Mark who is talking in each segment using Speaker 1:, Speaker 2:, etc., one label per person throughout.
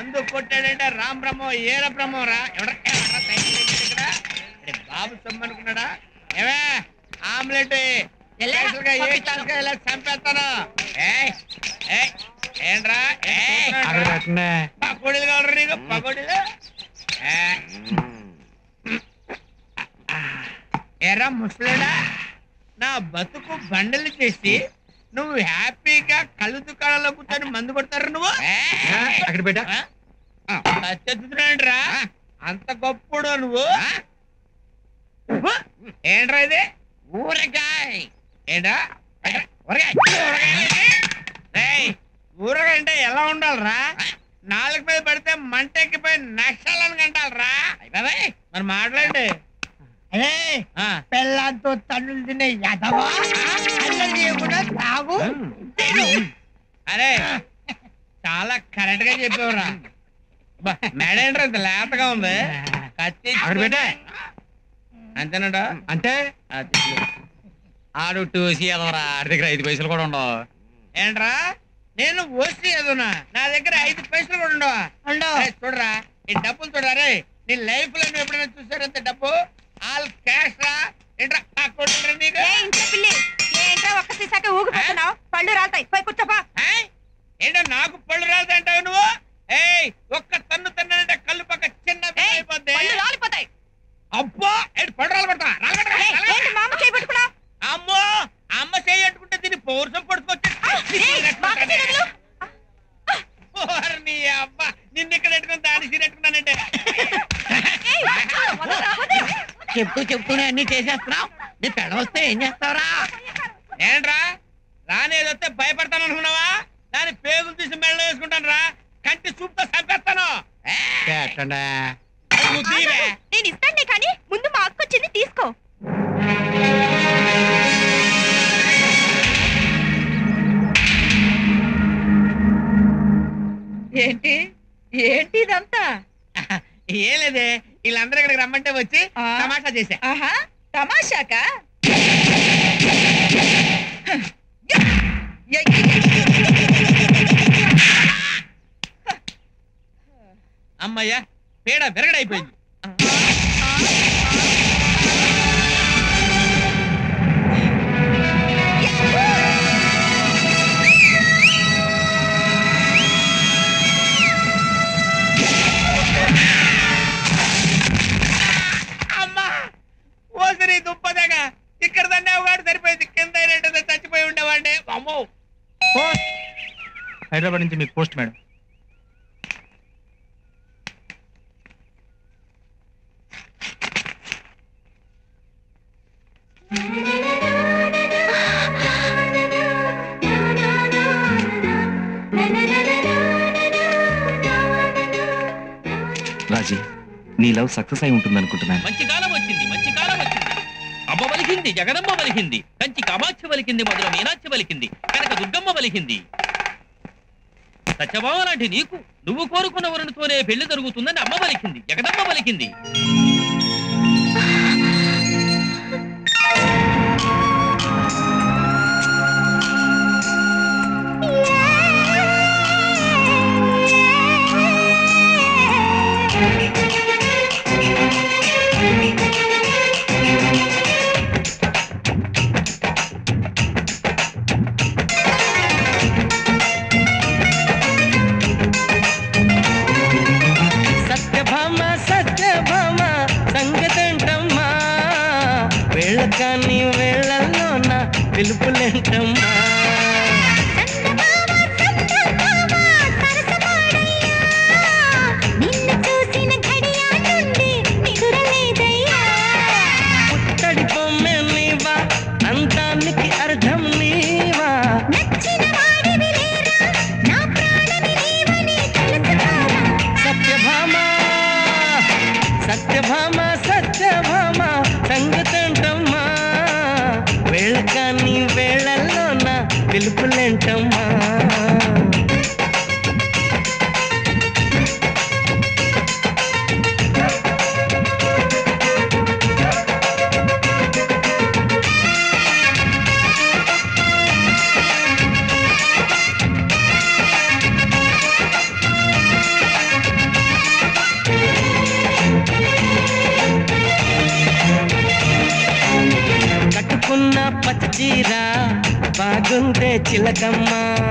Speaker 1: మందు కొట్టాడంటే రామ్ బ్రహ్మో ఏర బ్రహ్మో రా ఎవడ- ఎవడ్రా సైకిల్ ఎక్కాడు ఇక్కడ అరే బాబు సొమ్ము అనుకున్నాడా ఏవే ఆమ్లెట్ స్పెషల్గా ఏ క్లాస్గా ఇలా చంపేస్తాను ఏయ్, ఏయ్, ఏంట్రా ఏయ్,
Speaker 2: అక్కడ పెట్టండి
Speaker 1: పకోడీలు కావాలి నీకు పకోడీలు ఏయ్. ఎరా ముసలాడా నా బతుకు బండలు చేసి నువ్వు హ్యాపీగా కళ్ళు దుకాణంలో కూర్చొని మందు కొడతారు నువ్వు
Speaker 2: ఆ, అక్కడ పెట్టా
Speaker 1: సత్యరా అంత గొప్పడు నువ్వు ఏంట్రా ఇది ఊరగాయ ఏంట్రా ఊరగాయ ఊరగాయ అంటే ఎలా ఉండాలిరా నాలుగు మీద పడితే మంట ఎక్కిపోయి నష్టాలని కంటాలరా మరి మాట్లాడండి
Speaker 3: అరే
Speaker 1: ఆ.
Speaker 3: పెళ్ళాంతో తన్నులు తినే యదవా అల్లరి చేయకుండా తాగు తిను.
Speaker 1: అరే చాలా కరెక్ట్ గా చెప్పావురా బా, మెడ ఏంట్రా ఇంత లేతగా ఉంది కత్తి
Speaker 2: అక్కడ పెట్టే
Speaker 1: అంతేనడా
Speaker 2: అంటే ఆడు టూసి ఎదవరా ఆడి దగ్గర ఐదు పైసలు కూడా ఉండవు
Speaker 1: ఏంట్రా నేను ఓసి ఎదునా నా దగ్గర ఐదు పైసలు కూడా ఉండవా
Speaker 3: ఉండవు.
Speaker 1: అరే, చూడరా ఈ డబ్బులు చూడరా రే నీ లైఫ్ లో నువ్వు ఎప్పుడైనా చూసారంత డబ్బు ఆల్ క్యాష్ రా ఏంట్రా ఆ కొట్టురా నీకు
Speaker 4: ఏ ఇంట్లో పిల్లి ఏంట్రా ఒక్క సీసాకి ఊగిపోతున్నావు పళ్ళు రాలుతాయి పోయి కూర్చోపా
Speaker 1: ఏయ్, ఏంటో నాకు పళ్ళు రాదు అంటావు నువ్వు ఏయ్ ఒక్క తన్ను తన్నంటే కళ్ళు పక్క చిన్న పిల్ల
Speaker 4: ఏయ్,
Speaker 1: అయిపోద్ది
Speaker 4: పళ్ళు రాలిపోతాయి
Speaker 1: అబ్బో ఏంటి పళ్ళు రాలబడతా
Speaker 4: ఏయ్, ఏంటి మామ చేయి పట్టుకున్నావు
Speaker 1: అమ్మో అమ్మ చేయట్టుకుంటే దీన్ని పౌరుషం పడుకోవచ్చు
Speaker 4: మామ చేయి వదిలు.
Speaker 1: నీ అబ్బ నిన్ను ఇక్కడ పెట్టుకుని దాని సీరెట్టుకున్నానంటే
Speaker 4: ఏయ్, వదలరా, వదలు.
Speaker 3: చెప్తూ చెప్తూనే అన్ని చేసేస్తున్నావు నీ పెడ వస్తే ఏం చేస్తావురా
Speaker 1: ఏంట్రా రానేదొస్తే భయపడతాను అనుకున్నావా దాని పేగులు తీసి మెళ్ళ వేసుకుంటాను రా కంటి చూపుతో చంపేస్తాను
Speaker 2: పెట్టండి
Speaker 1: నువ్వు తీవే.
Speaker 4: నేను ఇస్తానులే కానీ ముందు మా అక్క వచ్చింది తీసుకో
Speaker 5: ఏంటి ఏంటి ఇదంతా
Speaker 1: ఏం లేదే వీళ్ళందరూ ఇక్కడికి రమ్మంటే వచ్చి
Speaker 5: ఆ.
Speaker 1: తమాషా చేశా
Speaker 5: ఆహా తమాషాకా
Speaker 1: అమ్మయ్యా పేడ విరగడైపోయింది అమ్మా ఓసరి దుప్పదగా ఇక్కడ దండావు కాడు సరిపోయింది కింద అయినట్టు చచ్చిపోయి ఉండేవాడిని అమ్మో
Speaker 2: పోస్ట్ హైదరాబాద్ నుంచి మీకు పోస్ట్ మేడం
Speaker 6: రాజీ నీ లవ్ సక్సెస్ అయి ఉంటుంది అనుకుంటున్నాను
Speaker 7: మంచి కాలం వచ్చింది మంచి కాలం వచ్చింది అమ్మ వలికింది జగదమ్మ వలికింది కంచి కామాక్షి వలికింది మొదలు మీనాక్షి వలికింది కనుక దుర్గమ్మ వలికింది సత్యభామ లాంటి నీకు నువ్వు కోరుకున్న వరునితోనే పెళ్లి జరుగుతుందని అమ్మ వలికింది జగదమ్మ వలికింది
Speaker 8: సత్యభామ సత్యభామ సంగతంటమ్మా వెళ్ళకాని వేళల్లోన పిలుపులేంటమ్మా పుట్టడి పొమ్మె నీవా అంతానికి అర్థం నీవా సత్యభామ సత్యభామ సత్యభామ సంగతంటమ్మా వెళ్ళకాని వేళల్లోన పిలుపులేంటమ్మా పచ్చచీర బాగుందే చిలకమ్మ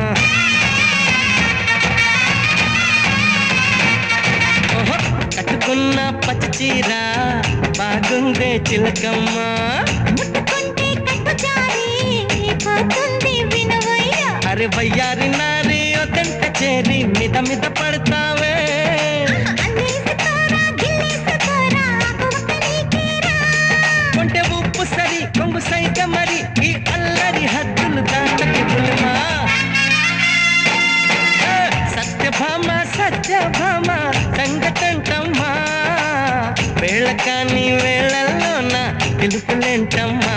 Speaker 8: ఓహో కట్టుకున్న పచ్చచీర బాగుందే చిలకమ్మ
Speaker 9: ముట్టుకుంటే కట్టు జారి పోతుంది వినవయ్యా
Speaker 8: అరే వయ్యారి నారి ఒకంట చేరి మీద మీద పడతావే
Speaker 9: అన్నేసుకోరా గిల్లేసుకోరా ఆకు ఒక్క నీకేరా
Speaker 8: కొంటె ఉప్పు సరి కొంగు సైక మరి ఈ అల్లరి హద్దులు దాటకి పులిమా ఏ, సత్యభామ సత్యభామ సంగతంటమ్మా వేళ కాని వేళల్లోన పిలుపులేంటమ్మా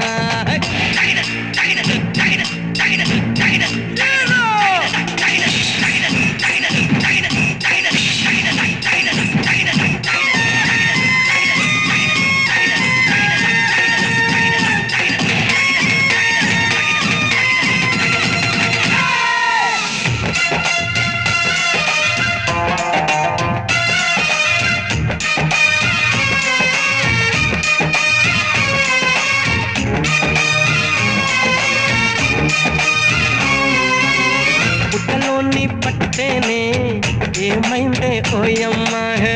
Speaker 8: పుట్టలోని పట్టేనే ఏమైందే ఓయమ్మా హే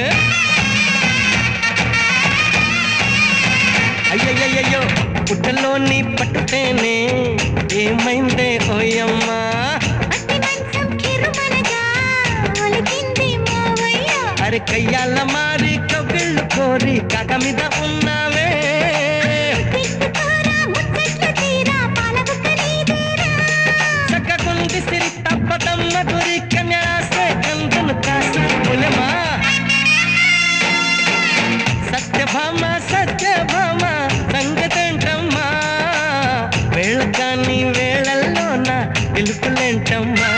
Speaker 8: అయ్యయ్యయ్యో పుట్టలోని పట్టుతేనే ఏమైందే ఓయమ్మా
Speaker 9: అట్టి మంచం కిరుమనగా ఒలికింది మావయ్యా
Speaker 8: అరే కయ్యాల మారి కవిళ్ళు కోరి కాక మీద ఉన్నావే
Speaker 9: తిట్టుకోరా ముచ్చట్లు తీరా పాలబుక్క నీదేరా
Speaker 8: చక్కకుంది సిరి తప్పదమ్మ గురి కన్యాసే కందును కాసి పులమా సత్యభామ సత్యభామ సంగతంటమ్మా వేళ కాని వేళల్లోన పిలుపులేంటమ్మా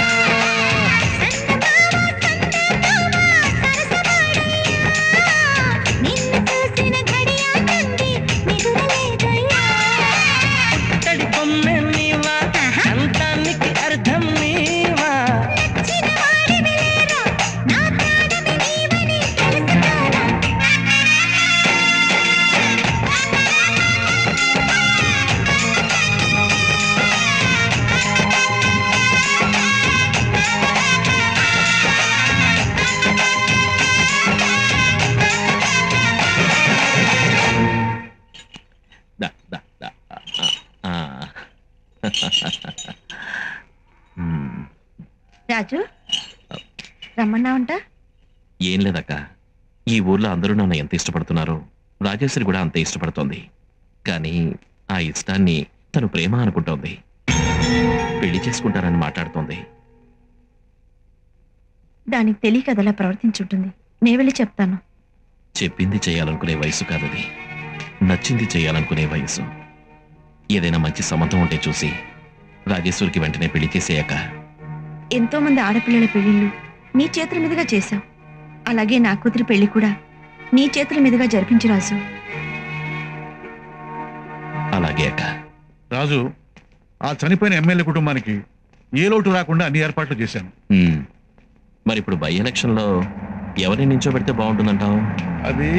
Speaker 9: నిన్ను చూసిన ఘడియా నుండి నిదురలేదయ్యా
Speaker 8: తడి బొమ్మె నీవా అంతానికి అర్థం నీవా
Speaker 9: నచ్చిన వాడివి లేరా నా ప్రాణమి నీవని తెలుసుకోరా
Speaker 6: దా, దా, దా. ఆ, ఆ. మ్మ్.
Speaker 4: రాజు రమ్మన్నా ఉంటా
Speaker 6: ఏం లేదక్క ఈ ఊర్లో అందరూ నన్ను ఎంత ఇష్టపడుతున్నారో రాజేశ్వరి కూడా అంతే ఇష్టపడుతోంది కానీ ఆ ఇష్టాన్ని తను ప్రేమ అనుకుంటోంది పెళ్లి చేసుకుంటారని మాట్లాడుతోంది
Speaker 4: దానికి తెలియక అదలా ప్రవర్తించుంటుంది నే వెళ్ళి చెప్తాను
Speaker 6: చెప్పింది చేయాలనుకునే వయసు కాదది నచ్చింది చేయాలనుకునే వయసు ఏదైనా మంచి సంబంధం ఉంటే చూసి రాజేశ్వరికి వెంటనే పెళ్లి చేసేయక
Speaker 4: ఎంతో మంది ఆడపిల్లల పెళ్లిళ్ళు నీ చేతుల మీదుగా చేశావు అలాగే నా కూతురి పెళ్లి కూడా నీ చేతుల మీదుగా జరిపించు రాజు
Speaker 6: అలాగే అక్క
Speaker 10: రాజు ఆ చనిపోయిన ఎమ్మెల్యే కుటుంబానికి ఏ లోటు రాకుండా అన్ని ఏర్పాట్లు చేశాను
Speaker 6: మ్మ్. మరి ఇప్పుడు బై ఎలక్షన్లో ఎవరిని నించోబెడితే బాగుంటుందంటావు
Speaker 10: అది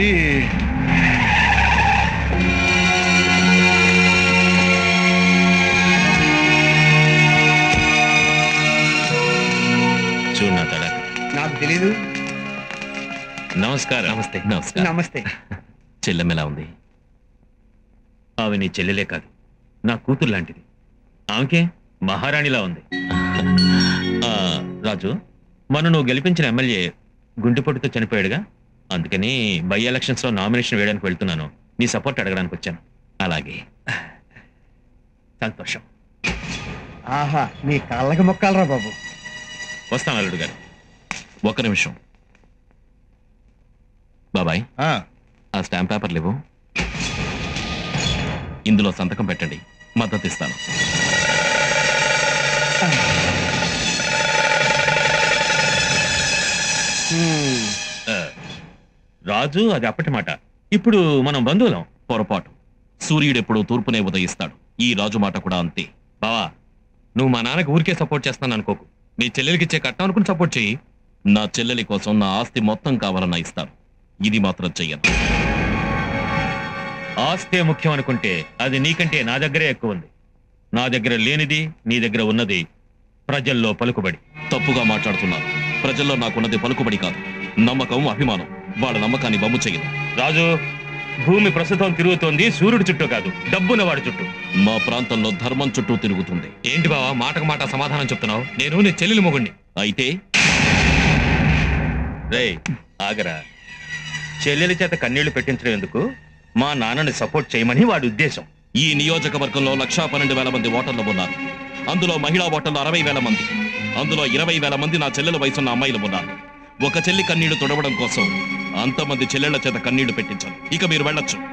Speaker 6: చూడు నా తడ
Speaker 3: నాకు తెలీదు
Speaker 6: నమస్కారం నమస్తే నమస్కారం
Speaker 3: నమస్తే
Speaker 6: చెల్లెమ్మెలా ఉంది
Speaker 11: ఆమె నీ చెల్లెలే కాదు నా కూతురు లాంటిది ఆమెకే మహారాణిలా ఉంది ఆ, రాజు మొన్న నువ్వు గెలిపించిన ఎమ్మెల్యే గుండెపోటుతో చనిపోయాడుగా అందుకని బై ఎలక్షన్స్ లో నామినేషన్ వేయడానికి వెళ్తున్నాను నీ సపోర్ట్ అడగడానికి వచ్చాను
Speaker 6: అలాగే
Speaker 11: సంతోషం
Speaker 3: ఆహా నీ కాళ్ళకి మొక్కాలరా బాబు
Speaker 11: వస్తాను అల్లుడు గారు
Speaker 6: ఒక నిమిషం బాబాయ్
Speaker 10: ఆ,
Speaker 6: ఆ స్టాంప్ పేపర్లు ఇవ్వు ఇందులో సంతకం పెట్టండి మద్దతు ఇస్తాను
Speaker 3: హ్మ్.
Speaker 11: ఆ, రాజు అది అప్పటి మాట ఇప్పుడు మనం బంధువులం
Speaker 6: పొరపాటు సూర్యుడు ఎప్పుడు తూర్పునే ఉదయిస్తాడు ఈ రాజు మాట కూడా అంతే
Speaker 11: బావా నువ్వు మా నాన్నకి ఊరికే సపోర్ట్ చేస్తాను అనుకోకు నీ చెల్లెలకి ఇచ్చే కట్నం అనుకుని సపోర్ట్ చెయ్యి
Speaker 6: నా చెల్లెలి కోసం నా ఆస్తి మొత్తం కావాలన్నా ఇస్తాను ఇది మాత్రం చెయ్యను
Speaker 11: ఆస్తే ముఖ్యం అనుకుంటే అది నీకంటే నా దగ్గరే ఎక్కువ ఉంది నా దగ్గర లేనిది నీ దగ్గర ఉన్నది ప్రజల్లో పలుకుబడి
Speaker 6: తప్పుగా మాట్లాడుతున్నారు ప్రజల్లో నాకున్నది పలుకుబడి కాదు నమ్మకం అభిమానం వాళ్ళ నమ్మకాన్ని బొమ్ము చేయదు
Speaker 11: రాజు భూమి ప్రస్తుతం తిరుగుతోంది సూర్యుడి చుట్టూ కాదు డబ్బున్న వాడి చుట్టూ
Speaker 6: మా ప్రాంతంలో ధర్మం చుట్టూ తిరుగుతుంది
Speaker 11: ఏంటి బావా మాటకు మాట సమాధానం చెప్తున్నావు నేను నీ చెల్లెలి మొగుణ్ణి
Speaker 6: అయితే
Speaker 11: రే ఆగరా చెల్లెలి చేత కన్నీళ్లు పెట్టించడం ఎందుకు మా నాన్నని సపోర్ట్ చేయమని వాడి ఉద్దేశం
Speaker 6: ఈ నియోజకవర్గంలో లక్షా పన్నెండు వేల మంది ఓటర్లు ఉన్నారు అందులో మహిళా ఓటర్లు అరవై వేల మంది అందులో ఇరవై వేల మంది నా చెల్లెల వయసున్న అమ్మాయిలు ఉన్నారు ఒక చెల్లి కన్నీళ్లు తుడవడం కోసం అంతమంది చెల్లెళ్ల చేత కన్నీళ్లు పెట్టించాను ఇక మీరు వెళ్ళొచ్చు